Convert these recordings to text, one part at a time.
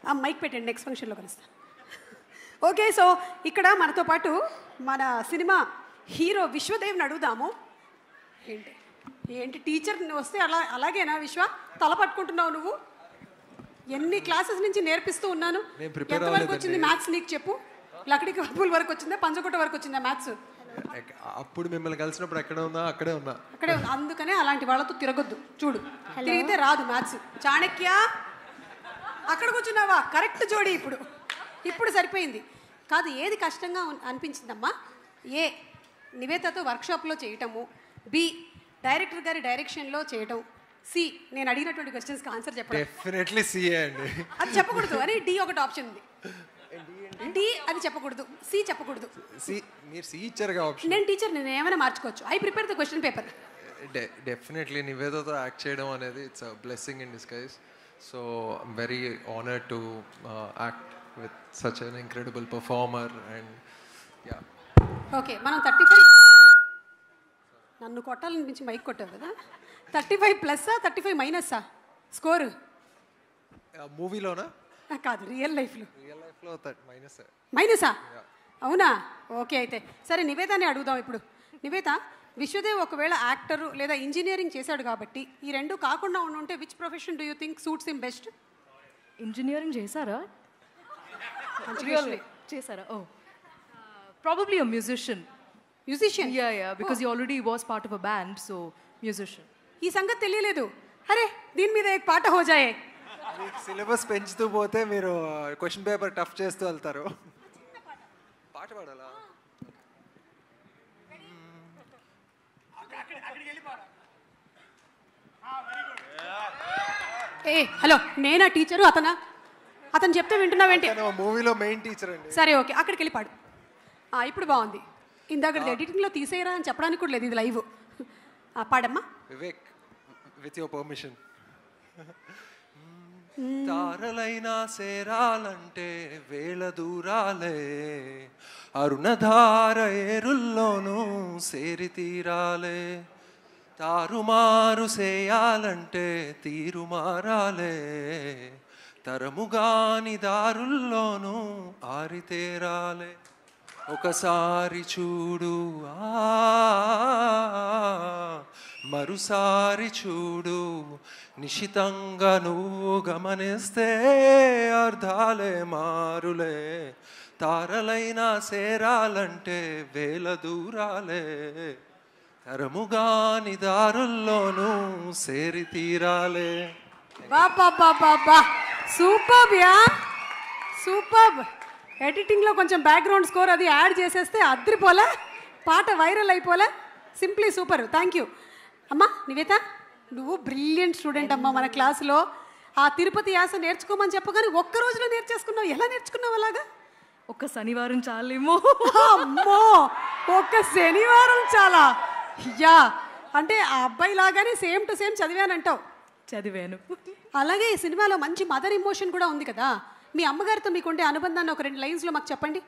ఆ మైక్ పెట్టండి నెక్స్ట్ ఫంక్షన్లో కలుస్తాను ఓకే సో ఇక్కడ మనతో పాటు మన సినిమా హీరో విశ్వదేవ్ని అడుగుదాము ఏంటి ఏంటి టీచర్ వస్తే అలా అలాగేనా విశ్వ తల పట్టుకుంటున్నావు నువ్వు ఎన్ని క్లాసెస్ నుంచి నేర్పిస్తూ ఉన్నాను నేను prepare ఎంతవరకు అవ్వలేదండి. వచ్చింది మ్యాథ్స్ నీకు చెప్పు లకడి కప్పుల వరకు వచ్చిందా పంచకొట్ట వరకు వచ్చిందా మ్యాథ్స్ ఎక్- అప్పుడు మిమ్మల్ని కలిసినప్పుడు ఎక్కడ ఉన్నా అక్కడే ఉన్నా అక్కడే ఉంది అందుకనే అలాంటి వాళ్ళతో తిరగొద్దు చూడు తిరిగితే రాదు మ్యాథ్స్ చాణక్య అక్కడ కూర్చున్నావా కరెక్ట్ జోడి ఇప్పుడు ఇప్పుడు సరిపోయింది కాదు ఏది కష్టంగా ఉన్- అనిపించిందమ్మా ఏ నివేదతో వర్క్షాప్లో చేయటము బి డైరెక్టర్ గారి డైరెక్షన్లో చేయటం సి నేను అడిగినటువంటి క్వశ్చన్స్కి ఆన్సర్ చెప్పడం డెఫినెట్లీ సీఏ అండి అది చెప్పకూడదు అని డి ఒకటి ఆప్షన్ ఉంది డి అది చెప్పకూడదు సి చెప్పకూడదు సి మీరు సి ఇచ్చారుగా ఆప్షన్ నేను టీచర్ నేను ఏమైనా మార్చుకోవచ్చు I prepare the question paper definitely నివేదతో యాక్ట్ చేయడం అనేది it's a blessing in disguise so I'm very honour to act with such an incredible performer and yeah okay మనం థర్టీ ఫైవ్ నన్ను కొట్టాలనిపించి మైక్ కొట్టావు కదా థర్టీ ఫైవ్ ప్లస్సా thirty five మైనస్సా స్కోరు మూవీలోనా కాదు రియల్ లైఫ్లో రియల్ లైఫ్లో మైనస్ మైనసా అవునా ఓకే అయితే సరే నివేదాన్ని అడుగుదాం ఇప్పుడు నివేద విశ్వదేవ్ ఒకవేళ యాక్టర్ లేదా ఇంజనీరింగ్ చేశాడు కాబట్టి ఈ రెండు కాకుండా ఉంటే which profession do you think suits him best engineering చేశారా మంచి Really? చేశారా oh probably a musician musician yeah yeah because you already was part of a band so musician ఈ సంగతి తెలియలేదు అరే దీని మీద ఏక్ పాట హోజాయే మీకు సిలబస్ పెంచుతూ పోతే మీరు క్వశ్చన్ పేపర్ టఫ్ చేస్తూ వెళ్తారు పాట పాడాలా ఏ హలో నేనా టీచరు అతనా అతను చెప్తే వింటున్నావేంటి తను మూవీలో మెయిన్ టీచర్ అండి సరే ఓకే అక్కడికి వెళ్ళి పాడు ఆ, ఇప్పుడు బాగుంది ఇందాక ఎడిటింగ్లో తీసేయరా అని చెప్పడానికి కూడా లేదు ఇది లైవ్ ఆ, పాడమ్మా వివేక్ విత్ యువర్ పర్మిషన్ తారలైనా సేరాలంటే వేల దూరాలే అరుణధార ఏరుల్లోనూ సేరి తీరాలే తారుమారు చేయాలంటే తీరు మారాలే తరముగాని దారుల్లోనూ ఆరితేరాలే ఒకసారి చూడు ఆ మరుసారి చూడు నిశితంగా నువ్వు గమనిస్తే అర్థాలే మారులే తారలైనా సేరాలంటే వేల దూరాలే తరముగాని దారుల్లోనూ సేరి తీరాలే బాబా సూపర్ యా సూపర్ ఎడిటింగ్లో కొంచెం బ్యాక్గ్రౌండ్ స్కోర్ అది యాడ్ చేసేస్తే అద్రిపోలే పాట వైరల్ అయిపోలే సింప్లీ సూపర్ థ్యాంక్ యూ అమ్మా నివేత నువ్వు బ్రిలియంట్ స్టూడెంట్ అమ్మా మన క్లాసులో ఆ తిరుపతి యాస నేర్చుకోమని చెప్పగానే ఒక్క రోజులో నేర్చేసుకున్నావు ఎలా నేర్చుకున్నావు అలాగా ఒక్క శనివారం చాలేమో అమ్మో ఒక్క శనివారం చాలా యా అంటే ఆ అబ్బాయి లాగానే సేమ్ టు సేమ్ చదివానంటావు చదివాను అలాగే ఈ సినిమాలో మంచి మదర్ ఇమోషన్ కూడా ఉంది కదా మీ అమ్మగారితో మీకుండే అనుబంధాన్ని ఒక రెండు లైన్స్లో మాకు చెప్పండి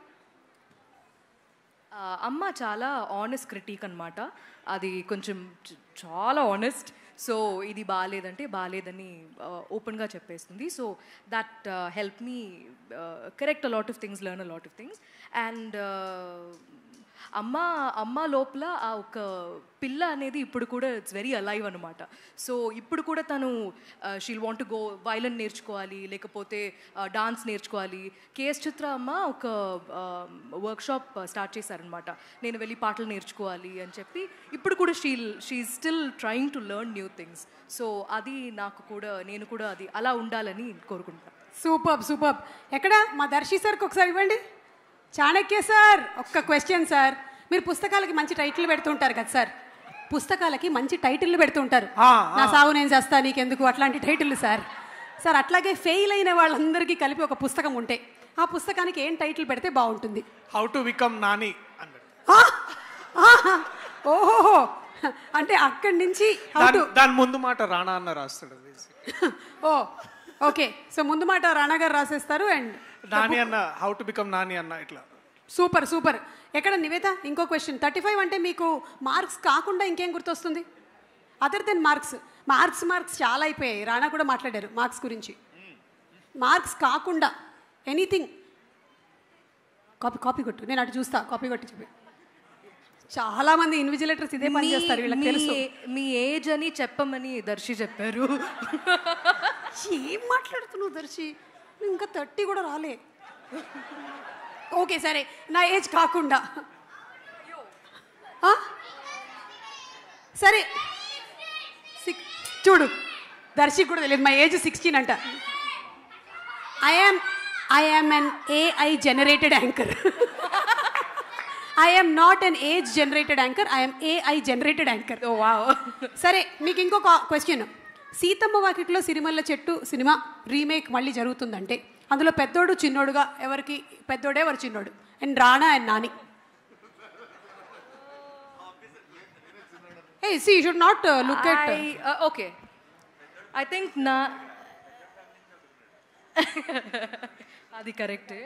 ఆ, అమ్మ చాలా ఆనెస్ట్ క్రిటిక్ అనమాట అది కొంచెం చ- చాలా ఆనెస్ట్ సో ఇది బాగాలేదంటే బాగాలేదని ఓపెన్గా చెప్పేస్తుంది so that help me correct a lot of things learn a lot of things and అమ్మ అమ్మ లోపల ఆ ఒక పిల్ల అనేది ఇప్పుడు కూడా ఇట్స్ వెరీ అలైవ్ అనమాట సో ఇప్పుడు కూడా తను షీల్ వాంట్ గో వైలన్ నేర్చుకోవాలి లేకపోతే డాన్స్ నేర్చుకోవాలి కేఎస్ చిత్ర అమ్మ ఒక వర్క్షాప్ స్టార్ట్ చేశారనమాట నేను వెళ్ళి పాటలు నేర్చుకోవాలి అని చెప్పి ఇప్పుడు కూడా she'll she still trying to learn new things so అది నాకు కూడా నేను కూడా అది అలా ఉండాలని కోరుకుంటాను సూపర్ సూపర్ ఎక్కడ మా దర్శి సార్కి ఒకసారి ఇవ్వండి చాణక్య సార్ ఒక్క క్వశ్చన్ సార్ మీరు పుస్తకాలకి మంచి టైటిల్ పెడుతుంటారు కదా సార్ పుస్తకాలకి మంచి టైటిల్ పెడుతుంటారు నా సాగు నేను చేస్తా నీకెందుకు అట్లాంటి టైటిల్ సార్ సార్ అట్లాగే ఫెయిల్ అయిన వాళ్ళందరికీ కలిపి ఒక పుస్తకం ఉంటే ఆ పుస్తకానికి ఏం టైటిల్ పెడితే బాగుంటుంది హౌ టు బికమ్ నాని అన్నాడు ఆ! ఆహా! ఓహోహో అంటే అక్కడి నుంచి how దాని to- దాని ముందు మాట రాణా అన్న రాస్తాడు అది. ఓ ఓకే సో ముందు మాట రాణా గారు రాసేస్తారు అండ్ నాని అన్న హౌ టు బికమ్ నాని అన్న ఇట్లా సూపర్ సూపర్ ఎక్కడ నివేత ఇంకో క్వశ్చన్ థర్టీ ఫైవ్ అంటే మీకు మార్క్స్ కాకుండా ఇంకేం గుర్తొస్తుంది other than marks marks marks చాలా అయిపోయాయి రాణా కూడా మాట్లాడారు మార్క్స్ గురించి మార్క్స్ కాకుండా ఎనీథింగ్ కాపీ కాపీ కొట్టు నేను అటు చూస్తా కాపీ కొట్టి చెప్పి చాలా మంది ఇన్విజిలేటర్స్ ఇదే పని చేస్తారు వీళ్ళకి మీ- తెలుసు మీ ఏజ్ అని చెప్పమని దర్శి చెప్పారు ఏం మాట్లాడుతున్నావు దర్శి నువ్వు ఇంకా థర్టీ కూడా రాలే ఓకే సరే నా ఏజ్ కాకుండా ఆ? సరే సిక్ చూడు దర్శికి కూడా తెలియదు మా ఏజ్ సిక్స్టీన్ అంట I'm I'm an AI generated anchor I'm not an age generated anchor I'm AI generated anchor oh wow సరే మీకు ఇంకొక క్వశ్చన్ సీతమ్మ వాకిట్లో సిరిమల్ల చెట్టు సినిమా రీమేక్ మళ్ళీ జరుగుతుందంటే అందులో పెద్దోడు చిన్నోడుగా ఎవరికి పెద్దోడే ఎవరు చిన్నోడు and Rana and Nani A C should not look at okay I think నా అది కరెక్టే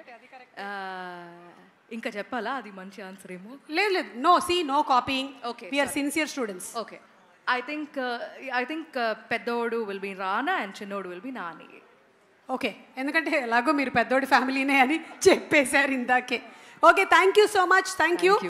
ఇంకా చెప్పాలా అది మంచి ఆన్సర్ ఏమో లేదు లేదు no C no copying Okay, we're sincere students okay I think I think పెద్దోడు విల్ బి రానా అండ్ చిన్నోడు విల్ బి నాని ఓకే ఎందుకంటే ఎలాగో మీరు పెద్దోడి ఫ్యామిలీనే అని చెప్పేశారు ఇందాకే okay thank you so much thank you